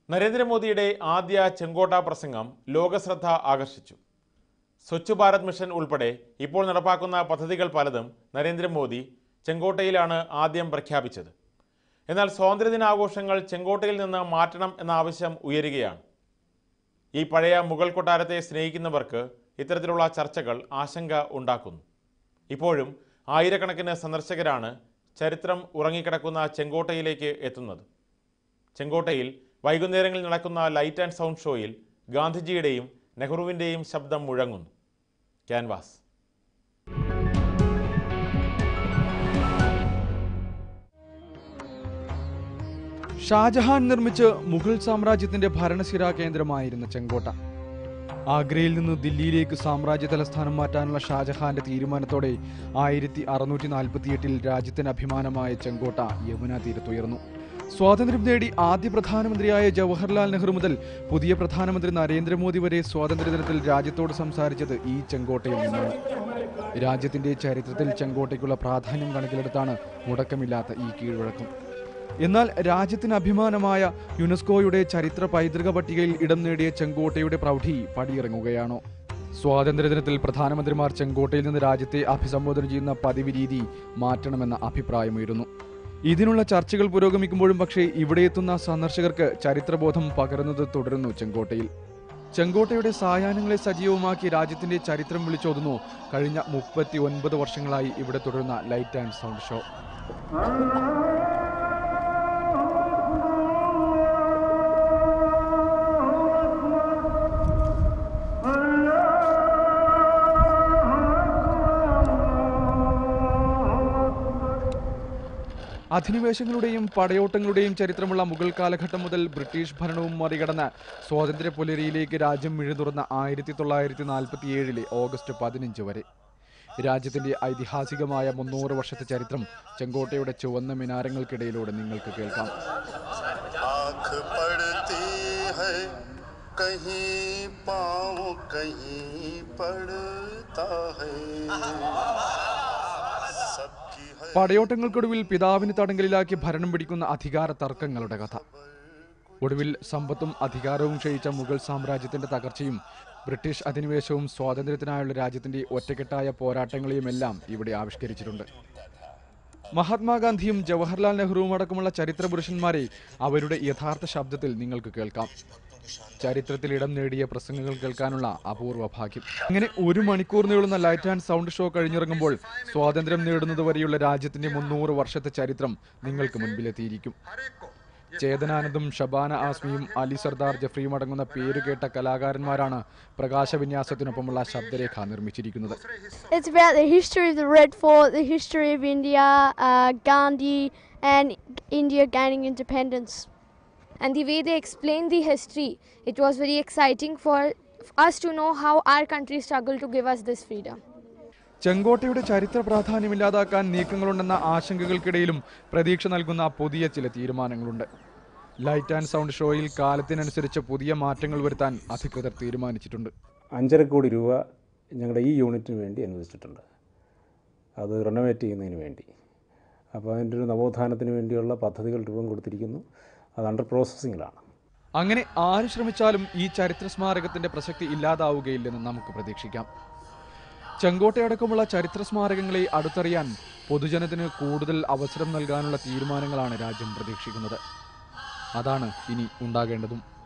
നരേന്ദ്രമോദിയുടെ ആദ്യ ചെങ്കോട്ട പ്രസംഗം ലോകശ്രദ്ധ ആകർഷിച്ചു സ്വച്ഛ് ഭാരത് മിഷൻ ഉൾപ്പെടെ ഇപ്പോൾ നടപ്പാക്കുന്ന പദ്ധതികൾ പലതും നരേന്ദ്രമോദി ചെങ്കോട്ടയിലാണ് ആദ്യം പ്രഖ്യാപിച്ചത് എന്നാൽ സ്വാതന്ത്ര്യദിനാഘോഷങ്ങൾ ചെങ്കോട്ടയിൽ നിന്ന് മാറ്റണം എന്ന ആവശ്യം ഉയരുകയാണ് ഈ പഴയ മുഗൾ കൊട്ടാരത്തെ സ്നേഹിക്കുന്നവർക്ക് ഇത്തരത്തിലുള്ള ചർച്ചകൾ ആശങ്ക ഉണ്ടാക്കുന്നു ഇപ്പോഴും ആയിരക്കണക്കിന് സന്ദർശകരാണ് ചരിത്രം ഉറങ്ങിക്കിടക്കുന്ന ചെങ്കോട്ടയിലേക്ക് എത്തുന്നത് ചെങ്കോട്ടയിൽ വൈകുന്നേരങ്ങളിൽ നടക്കുന്ന ലൈറ്റ് ആൻഡ് സൗണ്ട് ഷോയിൽ ഗാന്ധിജിയുടെയും നെഹ്റുവിൻ്റെയും ശബ്ദം മുഴങ്ങുന്നു ക്യാൻവാസ് ഷാജഹാൻ നിർമ്മിച്ച് മുഗൾ സാമ്രാജ്യത്തിന്റെ ഭരണസിരാ കേന്ദ്രമായിരുന്ന ചെങ്കോട്ട ആഗ്രയിൽ നിന്ന് ദില്ലിയിലേക്ക് സാമ്രാജ്യ തലസ്ഥാനം മാറ്റാനുള്ള ഷാജഹാന്റെ തീരുമാനത്തോടെ ആയിരത്തി അറുന്നൂറ്റി നാൽപ്പത്തിയെട്ടിൽ രാജ്യത്തിന് അഭിമാനമായ ചെങ്കോട്ട യമുന തീരത്തുയർന്നു സ്വാതന്ത്ര്യം നേടി ആദ്യ പ്രധാനമന്ത്രിയായ ജവഹർലാൽ നെഹ്റു മുതൽ പുതിയ പ്രധാനമന്ത്രി നരേന്ദ്രമോദി വരെ സ്വാതന്ത്ര്യദിനത്തിൽ രാജ്യത്തോട് സംസാരിച്ചത് ഈ ചെങ്കോട്ടയിൽ നിന്നാണ് രാജ്യത്തിന്റെ ചരിത്രത്തിൽ ചെങ്കോട്ടയ്ക്കുള്ള പ്രാധാന്യം കണക്കിലെടുത്താണ് മുടക്കമില്ലാത്ത ഈ കീഴ്വഴക്കം എന്നാൽ രാജ്യത്തിന് അഭിമാനമായ യുനെസ്കോയുടെ ചരിത്ര പൈതൃക പട്ടികയിൽ ഇടം നേടിയ ചെങ്കോട്ടയുടെ പ്രൗഢി പടിയിറങ്ങുകയാണോ സ്വാതന്ത്ര്യദിനത്തിൽ പ്രധാനമന്ത്രിമാർ ചെങ്കോട്ടയിൽ നിന്ന് രാജ്യത്തെ അഭിസംബോധന ചെയ്യുന്ന പതിവ് രീതി മാറ്റണമെന്ന അഭിപ്രായമുയരുന്നു ഇതിനുള്ള ചർച്ചകൾ പുരോഗമിക്കുമ്പോഴും പക്ഷേ ഇവിടെ എത്തുന്ന സന്ദർശകർക്ക് ചരിത്രബോധം പകരുന്നത് തുടരുന്നു ചെങ്കോട്ടയിൽ ചെങ്കോട്ടയുടെ സായാഹ്നങ്ങളെ സജീവമാക്കി രാജ്യത്തിന്റെ ചരിത്രം വിളിച്ചോതുന്നു കഴിഞ്ഞ മുപ്പത്തി ഒൻപത് വർഷങ്ങളായി ഇവിടെ തുടരുന്ന ലൈറ്റ് ആൻഡ് സൗണ്ട് ഷോ അധിനിവേശങ്ങളുടെയും പടയോട്ടങ്ങളുടെയും ചരിത്രമുള്ള മുഗൾ കാലഘട്ടം മുതൽ ബ്രിട്ടീഷ് ഭരണവും മറികടന്ന് സ്വാതന്ത്ര്യ പുലരിയിലേക്ക് രാജ്യം മിഴുതുറന്ന ആയിരത്തി തൊള്ളായിരത്തി നാൽപ്പത്തി ഏഴിലെ ഓഗസ്റ്റ് പതിനഞ്ച് വരെ രാജ്യത്തിന്റെ ഐതിഹാസികമായ മുന്നൂറ് വർഷത്തെ ചരിത്രം ചെങ്കോട്ടയുടെ ചുവന്ന മിനാരങ്ങൾക്കിടയിലൂടെ നിങ്ങൾക്ക് കേൾക്കാം आँख पड़ती है कहीं पाँव कहीं पड़ता है सबकी है പടയോട്ടങ്ങൾക്കൊടുവിൽ പിതാവിന് തടങ്കലിലാക്കി ഭരണം പിടിക്കുന്ന അധികാര തർക്കങ്ങളുടെ കഥ ഒടുവിൽ സമ്പത്തും അധികാരവും ക്ഷയിച്ച മുഗൾ സാമ്രാജ്യത്തിന്റെ തകർച്ചയും ബ്രിട്ടീഷ് അധിനിവേശവും സ്വാതന്ത്ര്യത്തിനായുള്ള രാജ്യത്തിന്റെ ഒറ്റക്കെട്ടായ പോരാട്ടങ്ങളെയുമെല്ലാം ഇവിടെ ആവിഷ്കരിച്ചിട്ടുണ്ട് മഹാത്മാഗാന്ധിയും ജവഹർലാൽ നെഹ്റുവും അടക്കമുള്ള ചരിത്ര പുരുഷന്മാരെ അവരുടെ യഥാർത്ഥ ശബ്ദത്തിൽ നിങ്ങൾക്ക് കേൾക്കാം ചരിത്രത്തിൽ ഇടം നേടിയ പ്രസംഗങ്ങൾ കേൾക്കാനുള്ള അപൂർവ ഭാഗ്യം അങ്ങനെ ഒരു മണിക്കൂർ നീളുന്ന ലൈറ്റ് ആൻഡ് സൗണ്ട് ഷോ കഴിഞ്ഞിറങ്ങുമ്പോൾ സ്വാതന്ത്ര്യം നേടുന്നത് വരെയുള്ള രാജ്യത്തിന്റെ മുന്നൂറ് വർഷത്തെ ചരിത്രം നിങ്ങൾക്ക് മുൻപിലെത്തിയിരിക്കും ചേതനാനന്ദും ഷബാന ആസ്മിയും അലി സർദാർ ജഫ്രിയും അടങ്ങുന്ന പേരുകേട്ട കലാകാരന്മാരാണ് പ്രകാശവിന്യാസത്തിനൊപ്പമുള്ള ശബ്ദരേഖ നിർമ്മിച്ചിരിക്കുന്നത് It's about the history of the Red Fort, the history of India, uh, Gandhi, and India gaining independence. and the way they explained the history it was very exciting for us to know how our country struggled to give us this freedom ചെങ്കോട്ടയുടെ ചരിത്ര പ്രാധാന്യം ഇല്ലാതാക്കാൻ നീക്കങ്ങളുണ്ടെന്ന ആശങ്കകൾക്കിടയിലും പ്രതീക്ഷ നൽകുന്ന പുതിയ ചില തീരുമാനങ്ങളുണ്ട് light and sound ഷോയിൽ കാലത്തിനനുസരിച്ച് പുതിയ മാറ്റങ്ങൾ വരുത്താൻ അധികൃതർ തീരുമാനിച്ചിട്ടുണ്ട് അഞ്ചര കോടി രൂപ ഞങ്ങളുടെ ഈ യൂണിറ്റിന് വേണ്ടി അനുവദിച്ചിട്ടുണ്ട് അത് റിനോവേറ്റ് ചെയ്യുന്നതിന് വേണ്ടി അപ്പോൾ അതിൻ്റെ ഒരു നവോത്ഥാനത്തിന് വേണ്ടിയുള്ള പദ്ധതികൾ രൂപം കൊടുത്തിരിക്കുന്നു അത് അണ്ടർ പ്രോസസ്സിങ്ങിലാണ് അങ്ങനെ ആര് ശ്രമിച്ചാലും ഈ ചരിത്ര സ്മാരകത്തിന്റെ പ്രസക്തി ഇല്ലാതാവുകയില്ലെന്ന് നമുക്ക് പ്രതീക്ഷിക്കാം ചെങ്കോട്ടയടക്കമുള്ള ചരിത്ര സ്മാരകങ്ങളെ അടുത്തറിയാൻ പൊതുജനത്തിന് കൂടുതൽ അവസരം നൽകാനുള്ള തീരുമാനങ്ങളാണ് രാജ്യം പ്രതീക്ഷിക്കുന്നത് അതാണ് ഇനി ഉണ്ടാകേണ്ടതും